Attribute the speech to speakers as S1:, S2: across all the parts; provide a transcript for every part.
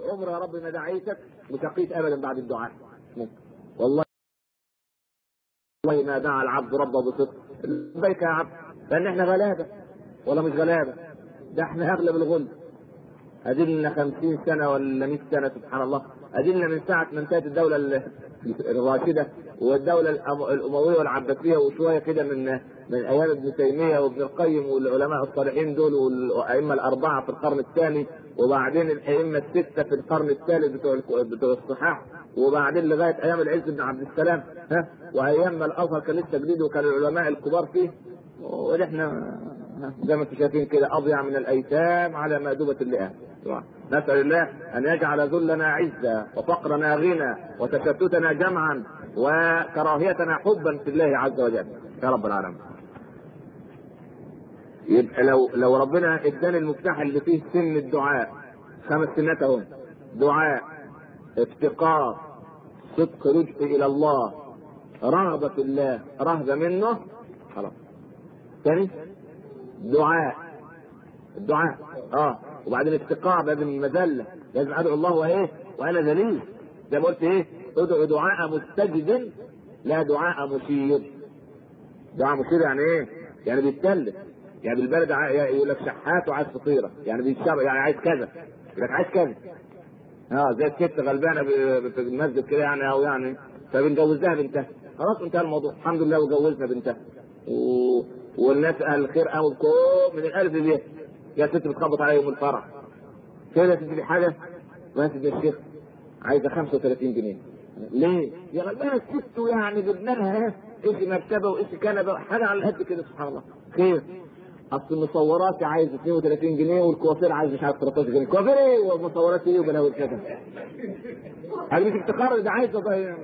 S1: عمر يا رب ما دعيتك وتقيت ابدا بعد الدعاء والله والله ما دعا العبد ربه بصدق لبيك يا عبد لان احنا غلابه ولا مش غلابه ده احنا اغلب الغلب ادلنا خمسين سنة ولا 100 سنة سبحان الله ادلنا من ساعة ما انتهت الدولة الراشدة والدولة الأموية والعباسية وشوية كده من من أيام ابن تيمية وابن القيم والعلماء الصالحين دول والأئمة الأربعة في القرن الثاني وبعدين الأئمة الستة في القرن الثالث بتوع بتوع الصحاح وبعدين لغاية أيام العز بن عبد السلام ها وأيام ما الأزهر كان لسه جديد وكان العلماء الكبار فيه ونحن زي ما انتم شايفين كده أضيع من الأيتام على مأدبة اللئام نسأل الله أن يجعل ذلنا عزا وفقرنا غنى وتشتتنا جمعا وكراهيتنا حبا في الله عز وجل يا رب العالمين يبقى لو لو ربنا اداني المفتاح اللي فيه سن الدعاء خمس سنات اهو دعاء افتقار صدق رجع الى الله رغبة في الله رهبة منه خلاص ثاني دعاء الدعاء اه وبعدين افتقار لازم المذله لازم ادعو الله وايه وانا ذليل زي ما قلت ايه ادعو دعاء مستجد لا دعاء مشير دعاء مشير يعني ايه يعني بيتكلم يعني بالبلد يقول لك شحات وعايز فطيره يعني بيتشرب يعني عايز كذا يقول لك عايز كذا اه زي الست غلبانه في المسجد كده يعني او يعني فبنجوزها بنتها خلاص انتهى الموضوع الحمد لله وجوزنا بنتها و... والناس اهل الخير قاموا من الالف للياء يا ست بتخبط على يوم الفرح كده تدري حاجه ما تدري الشيخ عايزه 35 جنيه ليه؟ يا غلبانه الست يعني جبنا لها ايش مرتبه وايش كنبه حاجه على قد كده سبحان الله خير اصل المصورات عايز 32 جنيه والكوافير عايز مش عارف 13 جنيه كوافير ايه ومصورات ايه وبلاوي كده هذا مش افتخار ده عايز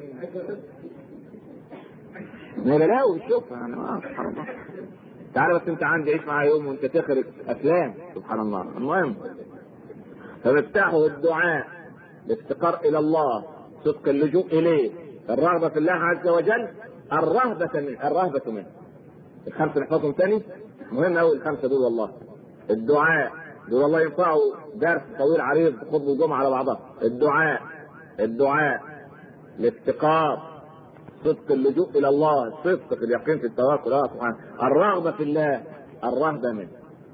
S1: ما بلاوي شوفها يعني سبحان الله تعالى بس انت عندي عيش معايا يوم وانت تخرج افلام سبحان الله المهم فمفتاحه الدعاء الافتقار الى الله صدق اللجوء اليه الرغبه في الله عز وجل الرهبه من الرهبه منه الخمسه نحفظهم ثاني مهم قوي الخمسه دول والله الدعاء دول والله ينفعوا درس طويل عريض خطبه الجمعه على بعضها الدعاء الدعاء الافتقار صدق اللجوء الى الله صدق في اليقين في التوكل اه سبحانه الرغبه في الله الرهبه منه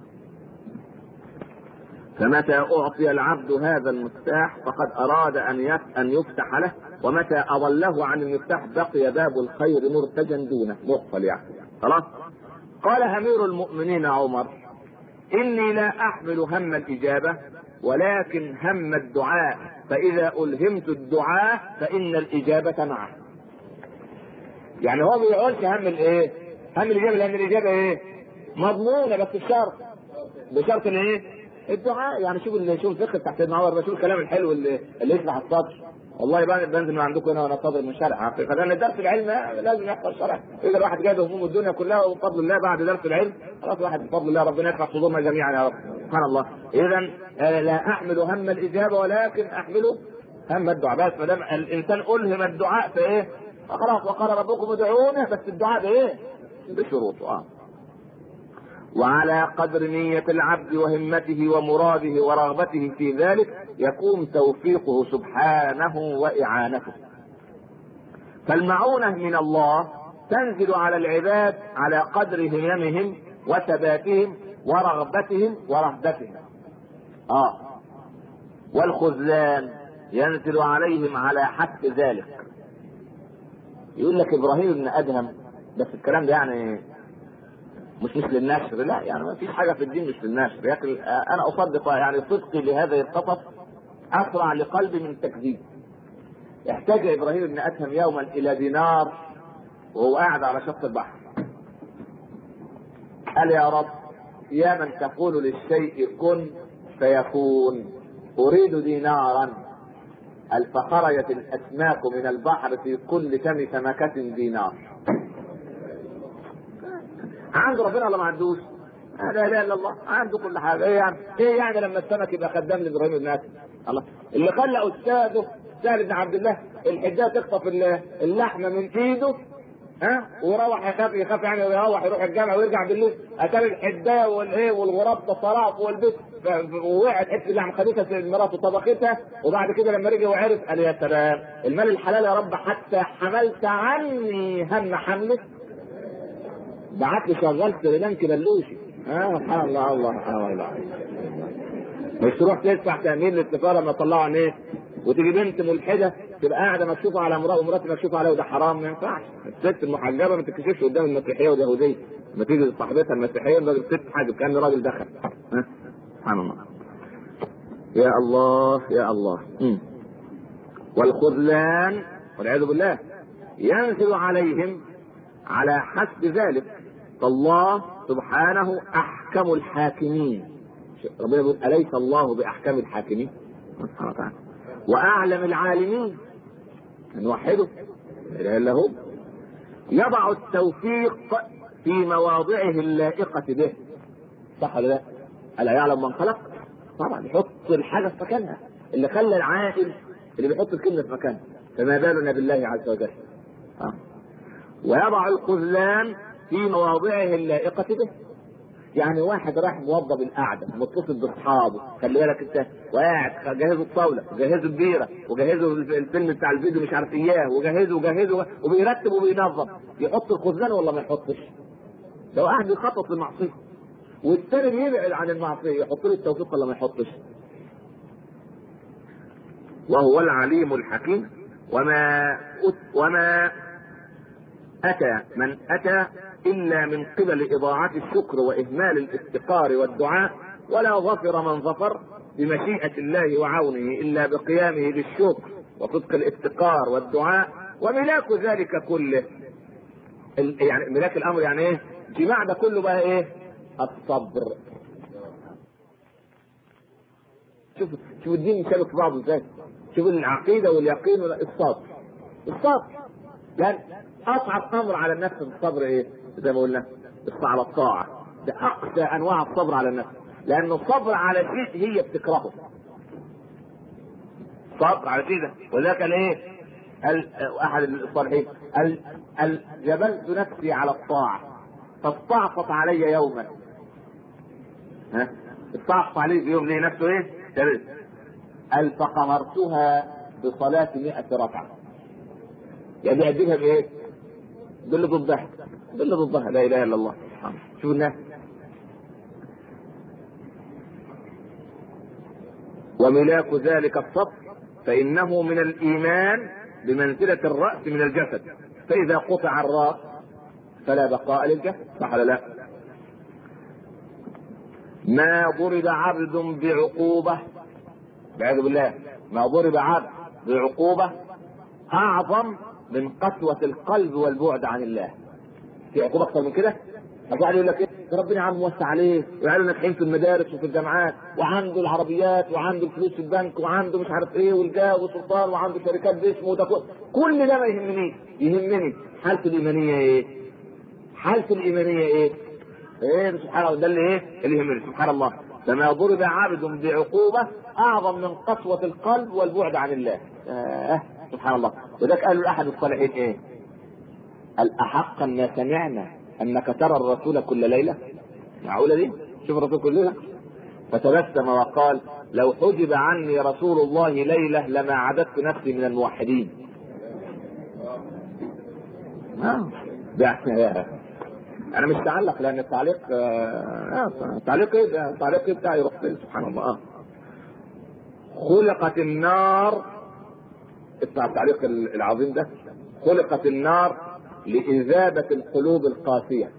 S1: فمتى اعطي العبد هذا المفتاح فقد اراد ان ان يفتح له ومتى اضله عن المفتاح بقي باب الخير مرتجا دونه مقفل يعني خلاص قال امير المؤمنين عمر اني لا احمل هم الاجابه ولكن هم الدعاء فاذا الهمت الدعاء فان الاجابه معه يعني هو ما بيقولش هم الايه؟ هم الاجابه لان الاجابه ايه؟ مضمونه بس بشرط بشرط ان ايه؟ الدعاء يعني شوف شوف الفقه تحت المعور شوف الكلام الحلو اللي اللي يشرح الصدر والله بقى بنزل من عندكم هنا وانا صادر من شرع حقيقه لان درس العلم لازم يحفظ شرع اذا الواحد جايب هموم الدنيا كلها وبفضل الله بعد درس العلم خلاص الواحد بفضل الله ربنا يشرح صدورنا جميعا يا رب سبحان الله اذا لا احمل هم الاجابه ولكن احمل هم الدعاء بس ما دام الانسان الهم الدعاء فايه خلاص وقال ربكم ادعونه بس الدعاء بايه؟ بشروط اه وعلى قدر نية العبد وهمته ومراده ورغبته في ذلك يكون توفيقه سبحانه وإعانته. فالمعونة من الله تنزل على العباد على قدر هممهم وثباتهم ورغبتهم ورهبتهم. اه والخذلان ينزل عليهم على حد ذلك. يقول لك ابراهيم بن ادهم بس الكلام ده يعني مش مش للنشر لا يعني ما فيش حاجه في الدين مش للنشر لكن انا اصدق يعني صدقي لهذا القصص اسرع لقلبي من تكذيب احتاج ابراهيم بن ادهم يوما الى دينار وهو قاعد على شط البحر قال يا رب يا من تقول للشيء كن فيكون اريد دينارا قال فخرجت الاسماك من البحر في كل فم سمكه دينار عنده ربنا ولا ما عندوش؟ لا اله الا الله عنده كل حاجه ايه يعني ايه يعني لما السمك يبقى خدام لابراهيم بن ادهم الله اللي خلى استاذه سهل بن عبد الله الحجاج تخطف اللحمه من ايده ها ويروح يخاف يخاف يعني ويروح يروح الجامع ويرجع بالليل اتاري الحدايه والايه والغراب تصراف والبيت ووقعت حته لحم خدتها مراته طبختها وبعد كده لما رجع وعرف قال يا سلام المال الحلال يا رب حتى حملت عني هم حملك بعت لي شغال سريلانكي بلوشي اه سبحان الله الله سبحان الله مش تروح تدفع تامين للسفاره لما طلعوا عن ايه وتيجي بنت ملحده تبقى قاعده مكشوفه على امراه ومراتي مكشوفه عليها وده حرام ما ينفعش الست المحجبه ما تتكشفش قدام المسيحيه واليهوديه لما تيجي صاحبتها المسيحيه الراجل ست حاجب كان راجل دخل ها سبحان الله يا الله يا الله مم. والخذلان والعياذ بالله ينزل عليهم على حسب ذلك فالله سبحانه احكم الحاكمين ربنا يقول اليس الله باحكم الحاكمين سبحانه وتعالى واعلم العالمين نوحده لا اله الا هو يضع التوفيق في مواضعه اللائقة به صح ولا لا؟ ألا يعلم من خلق؟ طبعا يحط الحاجة في مكانها اللي خلى العاقل اللي بيحط الكلمة في مكانها فما بالنا بالله عز وجل آه. ويضع الخذلان في مواضعه اللائقة به يعني واحد راح موظف القعده متصل باصحابه خلي بالك انت وقاعد جهزوا الطاوله وجهزوا البيره وجهزوا الفيلم بتاع الفيديو مش عارف اياه وجهزوا وجهزوا وبيرتب وبينظم يحط الخذلان ولا ما يحطش؟ لو قاعد بيخطط للمعصيه والتاني بيبعد عن المعصيه يحط له التوفيق ولا ما يحطش؟ وهو العليم الحكيم وما وما أتى من أتى إلا من قبل إضاعة الشكر وإهمال الافتقار والدعاء ولا ظفر من ظفر بمشيئة الله وعونه إلا بقيامه بالشكر وصدق الافتقار والدعاء وملاك ذلك كله يعني ملاك الأمر يعني إيه؟ جماع ده كله بقى إيه؟ الصبر شوف شوف الدين شابك في بعضه ازاي شوف العقيدة واليقين الصبر الصبر يعني اصعب امر على النفس الصبر ايه؟ زي ما قلنا على الطاعه ده اقسى انواع الصبر على النفس لانه الصبر على شيء هي بتكرهه صبر على شيء ده ولذلك قال ايه؟ قال احد الصالحين قال قال جبلت نفسي على الطاعه فاستعصت علي يوما ها استعصت علي في يوم ليه نفسه ايه؟ جبلت قال فقمرتها بصلاة مئة ركعة يعني يأدبها بإيه؟ باللي ضدها باللي ضدها لا اله الا الله شوف الناس وملاك ذلك الصبر فانه من الايمان بمنزله الراس من الجسد فاذا قطع الراس فلا بقاء للجسد صح ولا لا ما ضرب عبد بعقوبه والعياذ بالله ما ضرب عبد بعقوبه اعظم من قسوة القلب والبعد عن الله. في عقوبة أكثر من كده؟ الواحد يقول لك ايه؟ ربنا يا عم موسع عليه ويعلوا ناجحين في المدارس وفي الجامعات وعنده العربيات وعنده الفلوس في البنك وعنده مش عارف ايه والجاه والسلطان وعنده شركات باسمه وده كل ده ما يهمنيش يهمني حالته الإيمانية ايه؟ حالته الإيمانية ايه؟ ايه سبحان الله ده اللي ايه؟ اللي يهمني سبحان الله فما ضرب عبد بعقوبة أعظم من قسوة القلب والبعد عن الله. آه سبحان الله وذلك قالوا احد الصالحين ايه؟ قال احقا ما سمعنا انك ترى الرسول كل ليله؟ معقوله دي؟ شوف الرسول كل ليله فتبسم وقال لو حجب عني رسول الله ليله لما عددت نفسي من الموحدين. آه. انا مش تعلق لان التعليق آه التعليق ايه ده؟ التعليق ايه بتاعي يروح فين سبحان الله اه خلقت النار اسمع التعليق العظيم ده خلقت النار لإذابة القلوب القاسية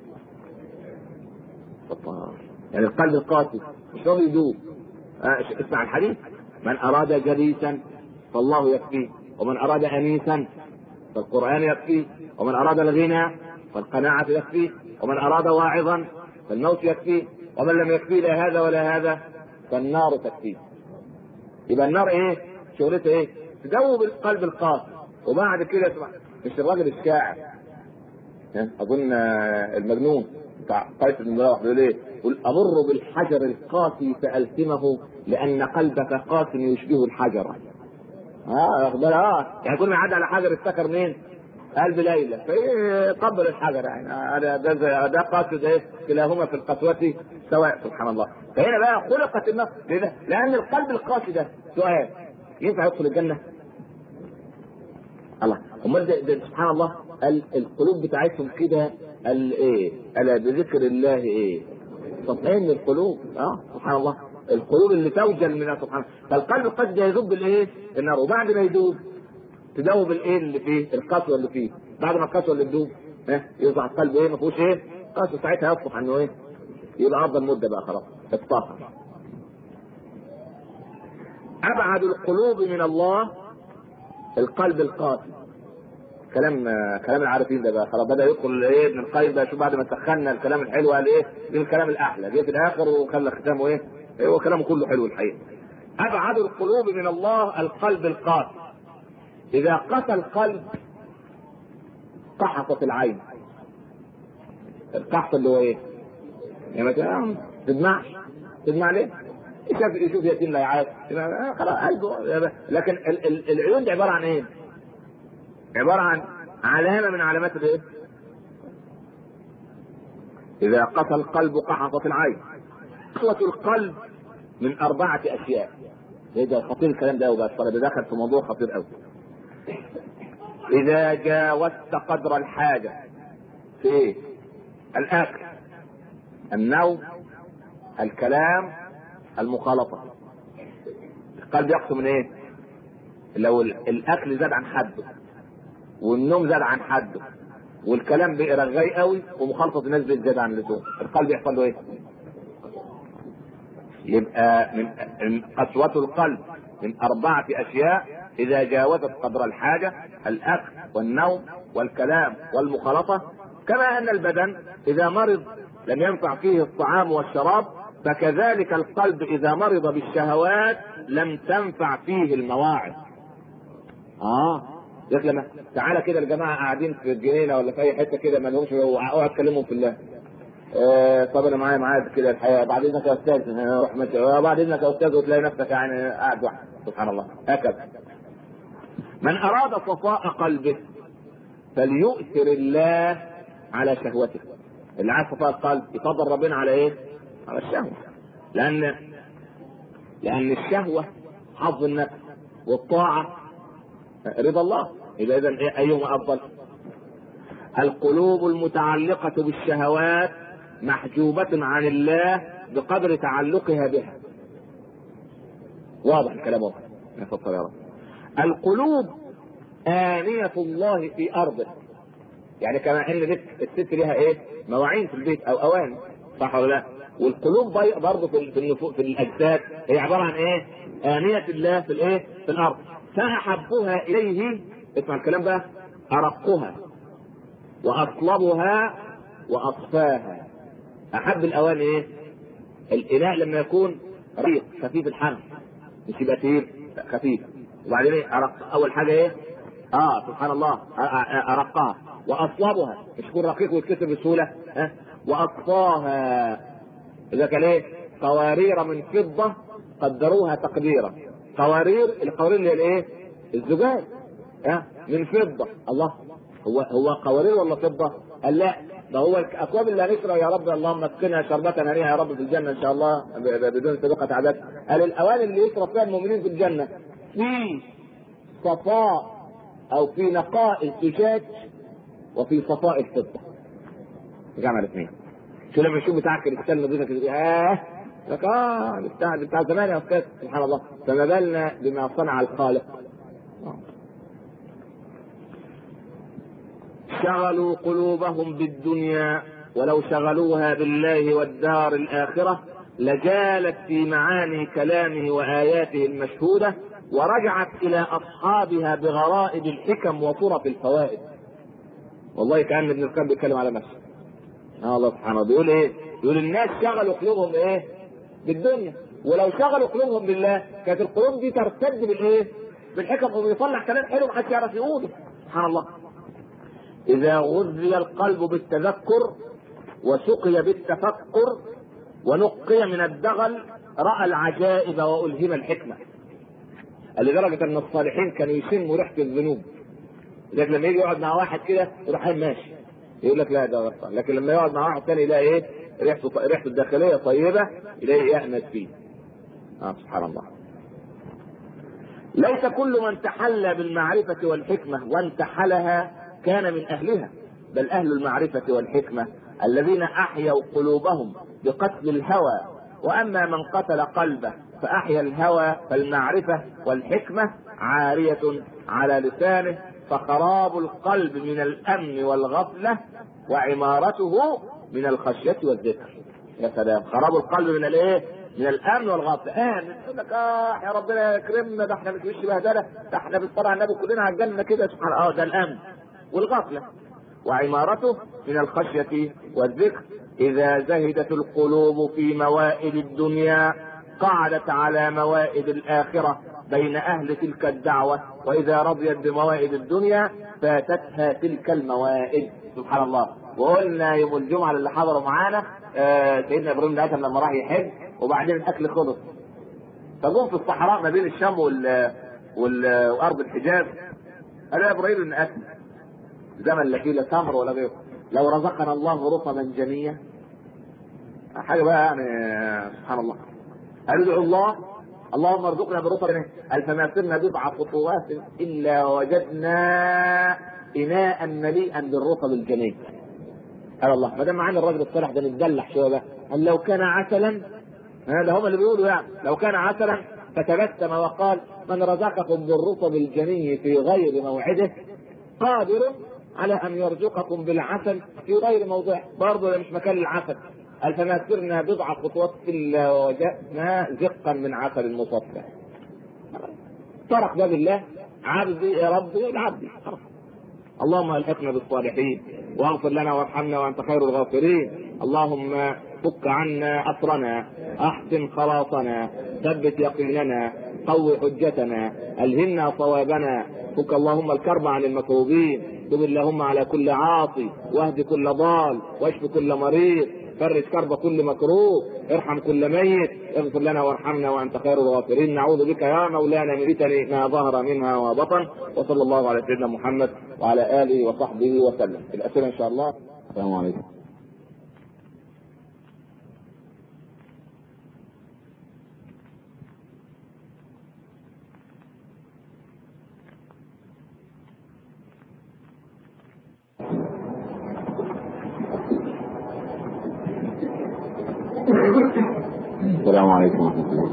S1: يعني القلب القاسي مش راضي يدوب آه اسمع الحديث من أراد جليسا فالله يكفيه ومن أراد أنيسا فالقرآن يكفيه ومن أراد الغنى فالقناعة يكفيه ومن أراد واعظا فالموت يكفيه ومن لم يكفيه لا هذا ولا هذا فالنار تكفيه يبقى النار ايه شغلتها ايه تدوب القلب القاسي وبعد كده مش الراجل الشاعر اظن المجنون بتاع قيس بن مراوح بيقول ايه؟ يقول امر بالحجر القاسي فالتمه لان قلبك قاس يشبه الحجر. اه اه يعني كل ما يعدي على حجر افتكر مين؟ قلب ليلى فيقبل الحجر يعني هذا ده ده قاصد ايه كلاهما في القسوة سواء سبحان الله فهنا بقى خلقت النفس ليه؟ لان القلب القاسي ده سؤال ينفع يدخل الجنه؟ الله امال ده, ده سبحان الله القلوب بتاعتهم كده الايه؟ الا بذكر الله ايه؟ تطمئن القلوب اه سبحان الله القلوب اللي توجل منها سبحان الله فالقلب القاسي ده يذوب بالايه؟ النار وبعد ما يذوب تدوب الايه اللي فيه القسوه اللي فيه بعد ما القسوه اللي تدوب ها يوضع القلب ايه ما فيهوش ايه قسوه ساعتها يصبح انه ايه يبقى افضل مده بقى خلاص اتطهر ابعد القلوب من الله القلب القاسي كلام كلام العارفين ده بقى خلاص بدا يدخل ايه ابن القيم بقى شوف بعد ما سخنا الكلام الحلو قال ايه من الكلام الاحلى جه في الاخر وخلى ختامه ايه هو كلامه كله حلو الحقيقه ابعد القلوب من الله القلب القاسي اذا قسى القلب قحطت العين القحط اللي هو ايه؟ يعني ما تدمعش تدمع ليه؟ يشوف يشوف يتيم لا يعيط خلاص قلبه لكن ال- ال- العيون دي عباره عن ايه؟ عباره عن علامه من علامات الايه؟ اذا قسى القلب قحطت العين قسوة القلب من أربعة أشياء. إيه ده خطير الكلام ده وبقى ده دخل في موضوع خطير قوي. إذا جاوزت قدر الحاجة في إيه؟ الأكل النوم الكلام المخالطة القلب يقسم من إيه؟ لو الأكل زاد عن حده والنوم زاد عن حده والكلام بقى رغاي قوي ومخالطة الناس بتزيد عن اللزوم القلب يحصل له إيه؟ يبقى من من قسوة القلب من أربعة أشياء إذا جاوزت قدر الحاجة الأكل والنوم والكلام والمخالطة كما أن البدن إذا مرض لم ينفع فيه الطعام والشراب فكذلك القلب إذا مرض بالشهوات لم تنفع فيه المواعظ آه يا لما تعالى كده الجماعة قاعدين في الجنينة ولا في أي حتة كده ما لهمش اوعى تكلمهم في الله آه طب انا معايا معايا كده الحياه بعد اذنك يا استاذ روح ماشي بعد اذنك يا استاذ وتلاقي نفسك يعني قاعد واحد سبحان الله هكذا من اراد صفاء قلبه فليؤثر الله على شهوته اللي عايز صفاء القلب يفضل ربنا على ايه؟ على الشهوه لان لان الشهوه حظ النفس والطاعه رضا الله يبقى اذا إيه ايهما افضل؟ القلوب المتعلقه بالشهوات محجوبة عن الله بقدر تعلقها بها. واضح الكلام واضح. يا رب. القلوب آنية الله في أرضه. يعني كما أن لك الست لها إيه؟ مواعين في البيت أو أواني. صح ولا لا؟ والقلوب برضه في في, في الأجساد هي عبارة عن إيه؟ آنية الله في الإيه؟ في الأرض. فأحبها إليه اسمع الكلام بقى أرقها وأصلبها وأصفاها احب الاواني ايه؟ الاناء لما يكون رقيق خفيف الحمل مش يبقى تقيل خفيف وبعدين ايه؟ أرق اول حاجه ايه؟ اه سبحان الله ارقها واصلبها مش يكون رقيق ويتكسر بسهوله ها واصفاها اذا كان ايه؟ قوارير من فضه قدروها تقديرا قوارير القوارير اللي هي الايه؟ الزجاج ها من فضه الله هو هو قوارير ولا فضه؟ قال لا ده هو الاكواب اللي هنشرب يا رب اللهم اسقنا شربة هنيئة يا رب في الجنة إن شاء الله بدون سابقة عادات قال الأواني اللي يشرب فيها المؤمنين في الجنة في صفاء أو في نقاء الزجاج وفي صفاء الفضة جمع الاثنين شو لما يشوف بتاع كريستال نظيفة كده اه لك اه بتاع بتاع زمان يا استاذ سبحان الله فما بالنا بما صنع الخالق شغلوا قلوبهم بالدنيا ولو شغلوها بالله والدار الآخرة لجالت في معاني كلامه وآياته المشهودة ورجعت إلى أصحابها بغرائب الحكم وطرف الفوائد والله كأن ابن القيم بيتكلم على نفسه آه الله سبحانه بيقول إيه؟ يقول الناس شغلوا قلوبهم إيه؟ بالدنيا ولو شغلوا قلوبهم بالله كانت القلوب دي ترتد بالإيه؟ بالحكم وبيطلع كلام حلو محدش يعرف يقوله سبحان الله إذا غذي القلب بالتذكر وسقي بالتفكر ونقي من الدغل رأى العجائب وألهم الحكمة لدرجة أن الصالحين كانوا يشموا ريحة الذنوب لكن لما يجي يقعد مع واحد كده يروح ماشي يقول لك لا ده غلطان لكن لما يقعد مع واحد ثاني يلاقي ايه ريحته ريحته الداخليه طيبه يلاقي يأنس فيه اه سبحان الله ليس كل من تحلى بالمعرفة والحكمة وانتحلها كان من أهلها بل أهل المعرفة والحكمة الذين أحيوا قلوبهم بقتل الهوى وأما من قتل قلبه فأحيا الهوى فالمعرفة والحكمة عارية على لسانه فخراب القلب من الأمن والغفلة وعمارته من الخشية والذكر يا سلام خراب القلب من الايه؟ من الامن والغفله امن يقول لك اه يا ربنا يكرمنا ده احنا مش وش بهدله ده احنا بالطبع النبي كلنا على الجنه كده سبحان اه ده الامن والغفله وعمارته من الخشيه والذكر اذا زهدت القلوب في موائد الدنيا قعدت على موائد الاخره بين اهل تلك الدعوه واذا رضيت بموائد الدنيا فاتتها تلك الموائد سبحان الله وقلنا يوم الجمعه اللي حضروا معانا آه سيدنا ابراهيم الادم لما راح يحج وبعدين الاكل خلص فجم في الصحراء ما بين الشام وال, وال... وارض الحجاز قال يا ابراهيم ان اكل زمن لا فيه لا تمر ولا غيره لو رزقنا الله رطبا جنيا حاجه بقى يعني سبحان الله قال ادعوا الله اللهم ارزقنا برطب قال فما سرنا بضع خطوات الا وجدنا اناء مليئا بالرطب الجني قال الله ما دام معانا الراجل الصالح ده نتدلع شويه بقى قال لو كان عسلا هذا هم اللي بيقولوا يعني لو كان عسلا فتبسم وقال من رزقكم بالرطب الجني في غير موعده قادر على ان يرزقكم بالعسل في غير موضعه برضه مش مكان العسل قال فما سرنا بضع خطوات الا وجدنا زقا من عسل مصفى طرق باب الله عبدي يا ربي عبدي اللهم الحقنا بالصالحين واغفر لنا وارحمنا وانت خير الغافرين اللهم فك عنا اسرنا احسن خلاصنا ثبت يقيننا قو حجتنا الهمنا صوابنا فك اللهم الكرب عن المكروبين تب اللهم على كل عاصي واهد كل ضال واشف كل مريض فرج كرب كل مكروه ارحم كل ميت اغفر لنا وارحمنا وانت خير الغافرين نعوذ بك يا مولانا من فتن ما ظهر منها وبطن وصلى الله على سيدنا محمد وعلى اله وصحبه وسلم الاسئله ان شاء الله السلام عليكم السلام عليكم ورحمة الله.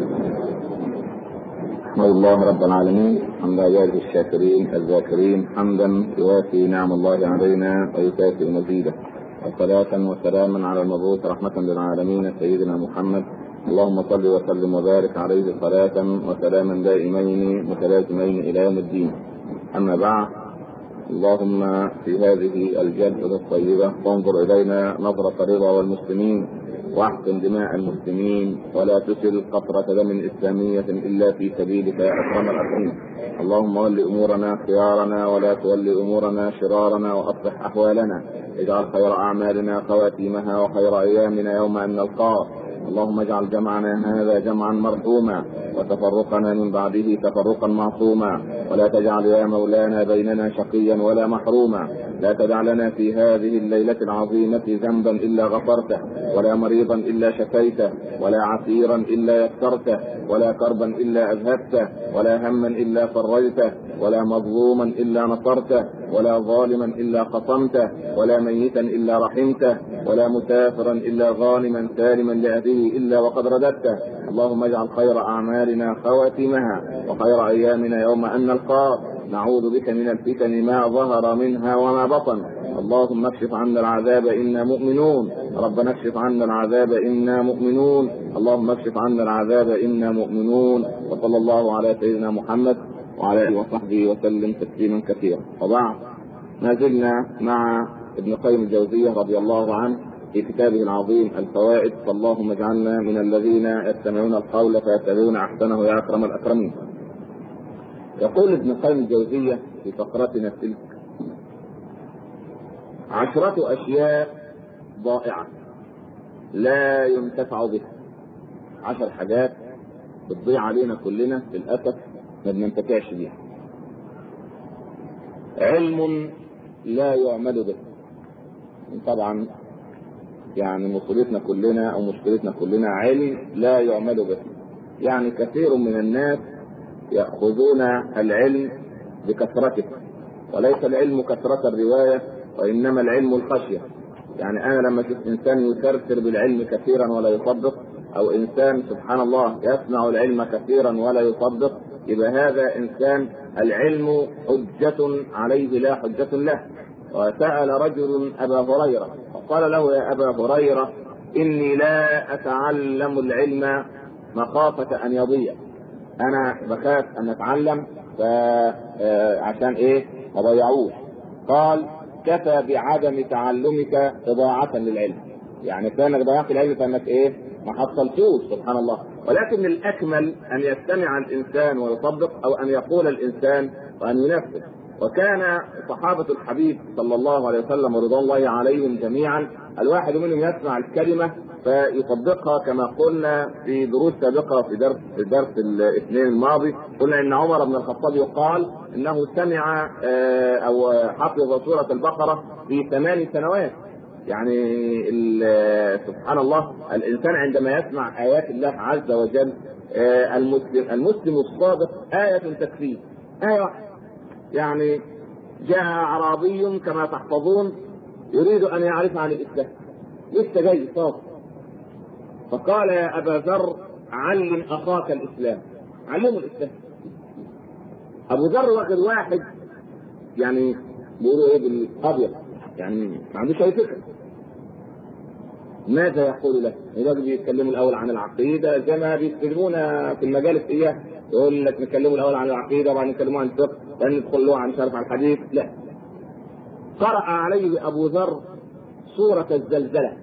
S1: أحمد الله رب العالمين حمد عباده الشاكرين الذاكرين حمدا يوافي نعم الله علينا ويكافئ مزيده وصلاة وسلاما على المبعوث رحمة للعالمين سيدنا محمد اللهم صل وسلم وبارك عليه صلاة وسلاما دائمين متلازمين إلى يوم الدين أما بعد اللهم في هذه الجنة الطيبة وانظر إلينا نظرة رضا والمسلمين واحقن دماء المسلمين ولا تسل قطرة دم إسلامية إلا في سبيلك يا أكرم الأكرمين اللهم ول أمورنا خيارنا ولا تول أمورنا شرارنا وأصلح أحوالنا اجعل خير أعمالنا خواتيمها وخير أيامنا يوم أن نلقاك اللهم اجعل جمعنا هذا جمعا مرحوما وتفرقنا من بعده تفرقا معصوما ولا تجعل يا مولانا بيننا شقيا ولا محروما لا تدع لنا في هذه الليلة العظيمة ذنبا إلا غفرته ولا مريضا إلا شفيته ولا عسيرا إلا يسرته ولا كربا إلا أذهبته ولا هما إلا فرجته ولا مظلوما إلا نصرته ولا ظالما إلا خصمته ولا ميتا إلا رحمته ولا مسافرا إلا غانما سالما لأهله إلا وقد رددته اللهم اجعل خير أعمالنا خواتمها وخير أيامنا يوم أن نلقاك نعوذ بك من الفتن ما ظهر منها وما بطن اللهم اكشف عنا العذاب إنا مؤمنون ربنا اكشف عنا العذاب إنا مؤمنون اللهم اكشف عنا العذاب إنا مؤمنون وصلى الله على سيدنا محمد وعلى اله وصحبه وسلم تسليما كثيرا وبعد ما زلنا مع ابن قيم الجوزيه رضي الله عنه في كتابه العظيم الفوائد فاللهم اجعلنا من الذين يستمعون القول فيتبعون احسنه يا اكرم الاكرمين. يقول ابن قيم الجوزيه في فقرتنا تلك عشرة أشياء ضائعة لا ينتفع بها عشر حاجات بتضيع علينا كلنا للأسف ما بننتفعش بيها علم لا يعمل به طبعا يعني مصيبتنا كلنا او مشكلتنا كلنا علم لا يعمل به يعني كثير من الناس ياخذون العلم بكثرته وليس العلم كثرة الرواية وإنما العلم الخشية يعني أنا لما أشوف إنسان يكرر بالعلم كثيرا ولا يصدق أو إنسان سبحان الله يسمع العلم كثيرا ولا يصدق يبقى هذا إنسان العلم حجة عليه لا حجة له وسأل رجل أبا هريرة فقال له يا أبا هريرة إني لا أتعلم العلم مخافة أن يضيع أنا بخاف أن أتعلم عشان إيه ما ضيعوش قال كفى بعدم تعلمك إضاعة للعلم يعني كانك ضيعت العلم فانك ايه ما حصلتوش سبحان الله ولكن الاكمل ان يستمع الانسان ويطبق او ان يقول الانسان وان ينفذ وكان صحابة الحبيب صلى الله عليه وسلم ورضوان الله عليهم جميعا الواحد منهم يسمع الكلمة فيطبقها كما قلنا في دروس سابقة في درس في الدرس الاثنين الماضي قلنا ان عمر بن الخطاب يقال انه سمع او حفظ سورة البقرة في ثمان سنوات يعني سبحان الله الانسان عندما يسمع ايات الله عز وجل المسلم المسلم الصادق آية تكفيه آية واحدة يعني جاء أعرابي كما تحفظون يريد أن يعرف عن الإسلام لسه جاي صادق فقال يا أبا ذر علم أخاك الإسلام علمه الإسلام أبو ذر واخد واحد يعني بيقولوا إيه بالأبيض يعني ما عندوش أي فكرة ماذا يقول له؟ الراجل بيتكلموا الاول عن العقيده زي ما بيتكلمون في المجالس اياه يقول لك نتكلموا الاول عن العقيده وبعدين نتكلموا عن الفقه وبعدين ندخل له عن مش عارف عن الحديث لا قرأ عليه ابو ذر سورة الزلزلة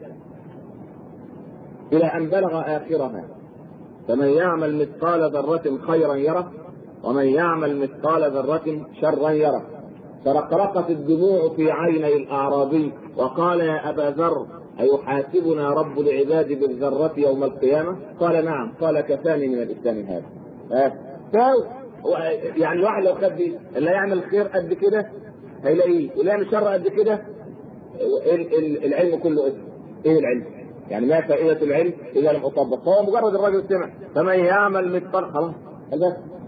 S1: إلى أن بلغ آخرها فمن يعمل مثقال ذرة خيرا يره ومن يعمل مثقال ذرة شرا يره فرقرقت الدموع في عيني الأعرابي وقال يا أبا ذر أيحاسبنا رب العباد بالذرة يوم القيامة؟ قال نعم، قال كفاني من الإسلام هذا. ها؟ يعني الواحد لو خد اللي يعمل خير قد كده هيلاقيه، واللي يعمل شر قد كده العلم كله اسم. ايه العلم؟ يعني ما فائدة العلم إذا لم أطبق؟ فهو مجرد الراجل سمع، فمن يعمل مثقال خلاص